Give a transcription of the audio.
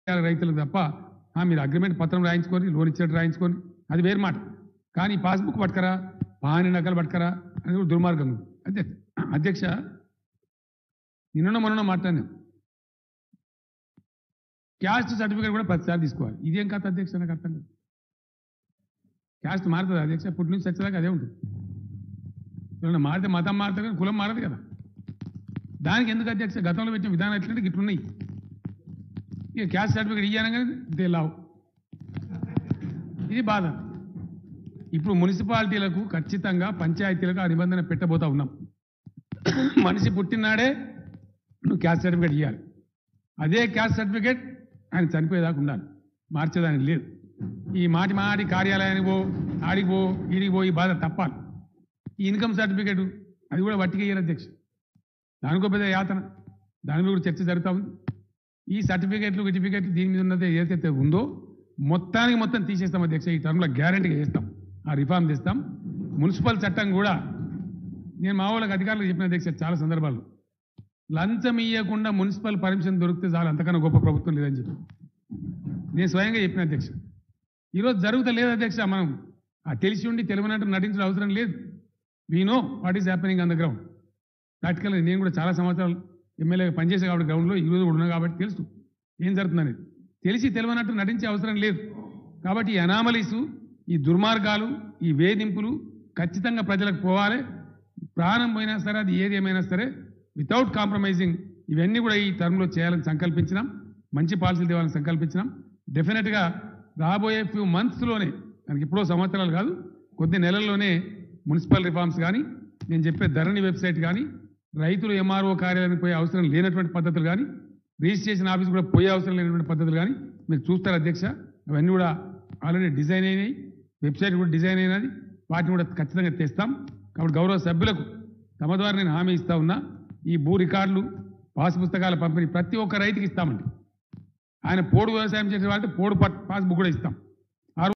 రైతులకు తప్ప ఆ, మీరు అగ్రిమెంట్ పత్రం రాయించుకొని లోన్ ఇచ్చేట్టు రాయించుకొని అది వేరు మాట కానీ పాస్బుక్ పట్టుకరా పాని నకలు పట్టుకరా అది కూడా దుర్మార్గం అధ్యక్ష అధ్యక్ష నిన్న మొన్న మాట్లాడినాం క్యాస్ట్ సర్టిఫికేట్ కూడా పదిసార్లు తీసుకోవాలి ఇదేం కథ అధ్యక్ష నాకు అర్థం కాదు క్యాస్ట్ మారుతుంది అధ్యక్ష పుట్టి నుంచి చచ్చేదాకా అదే ఉంటుంది ఏమన్నా మారితే మతం మారుతుంది కానీ కులం మారదు కదా దానికి ఎందుకు అధ్యక్ష గతంలో పెట్టిన విధానం ఎట్లంటే ఇట్లున్నాయి ఇక క్యాస్ట్ సర్టిఫికేట్ ఇయ్యానగానే దే లావు ఇది బాధ ఇప్పుడు మున్సిపాలిటీలకు ఖచ్చితంగా పంచాయతీలకు ఆ నిబంధన పెట్టబోతా ఉన్నాం మనిషి పుట్టినాడే నువ్వు క్యాస్ట్ సర్టిఫికేట్ ఇవ్వాలి అదే క్యాస్ట్ సర్టిఫికేట్ ఆయన చనిపోయేదాకా ఉండాలి మార్చేదానికి లేదు ఈ మాటి మాటి కార్యాలయానికి పో ఆడికి పో ఈడికి పో ఈ బాధ తప్పాలి ఈ ఇన్కమ్ సర్టిఫికేట్ అది కూడా వట్టిగా ఇయ్యారు అధ్యక్ష దానికో పెద్ద యాతన దాని మీద కూడా చర్చ జరుగుతూ ఉంది ఈ సర్టిఫికేట్లు సర్టిఫికేట్లు దీని మీద ఉన్నది ఏదైతే ఉందో మొత్తానికి మొత్తం తీసేస్తాం అధ్యక్ష ఈ టర్మ్లో గ్యారంటీగా చేస్తాం ఆ రిఫార్మ్ తెస్తాం మున్సిపల్ చట్టం కూడా నేను మా వాళ్ళకి అధికారులకు చెప్పిన అధ్యక్ష చాలా సందర్భాల్లో లంచం ఇవ్వకుండా మున్సిపల్ పర్మిషన్ దొరికితే చాలు అంతకన్నా గొప్ప ప్రభుత్వం లేదని చెప్పి నేను స్వయంగా చెప్పిన అధ్యక్ష ఈరోజు జరుగుతా లేదు అధ్యక్ష మనం ఆ తెలిసి ఉండి తెలియనట్టు నటించడం అవసరం లేదు we know what is happening on the ground ప్రాక్టికల్గా నేను కూడా చాలా సంవత్సరాలు ఎమ్మెల్యేగా పనిచేసే కాబట్టి గ్రౌండ్లో ఈ రోజు కూడా ఉన్నా కాబట్టి తెలుసు ఏం జరుగుతుందని తెలిసి తెలియనట్టు నటించే అవసరం లేదు కాబట్టి ఈ అనామలీసు ఈ దుర్మార్గాలు ఈ వేధింపులు ఖచ్చితంగా ప్రజలకు పోవాలి ప్రాణం పోయినా సరే అది ఏది ఏమైనా సరే వితౌట్ కాంప్రమైజింగ్ ఇవన్నీ కూడా ఈ టర్మ్లో చేయాలని సంకల్పించినాం మంచి పాలసీలు తేవాలని సంకల్పించినాం డెఫినెట్గా రాబోయే ఫ్యూ మంత్స్లోనే మనకి ఎప్పుడో సంవత్సరాలు కాదు కొద్ది నెలల్లోనే మున్సిపల్ రిఫార్మ్స్ కానీ నేను చెప్పే ధరణి వెబ్సైట్ కానీ రైతులు ఎంఆర్ఓ కార్యాలయానికి పోయే అవసరం లేనటువంటి పద్ధతులు కానీ రిజిస్ట్రేషన్ ఆఫీస్ కూడా పోయే అవసరం లేనటువంటి పద్ధతులు కానీ మీరు చూస్తారు అధ్యక్ష అవన్నీ కూడా ఆల్రెడీ డిజైన్ అయినాయి వెబ్సైట్ కూడా డిజైన్ అయినది వాటిని కూడా ఖచ్చితంగా తెస్తాం కాబట్టి గౌరవ సభ్యులకు తమ ద్వారా నేను హామీ ఇస్తా ఉన్నా ఈ భూ రికార్డులు పాస్ పుస్తకాల పంపిణీ ప్రతి ఒక్క రైతుకి ఇస్తామండి ఆయన పోడు వ్యవసాయం చేసే వాళ్ళకి పోడు పట్- పాస్బుక్ కూడా ఇస్తాం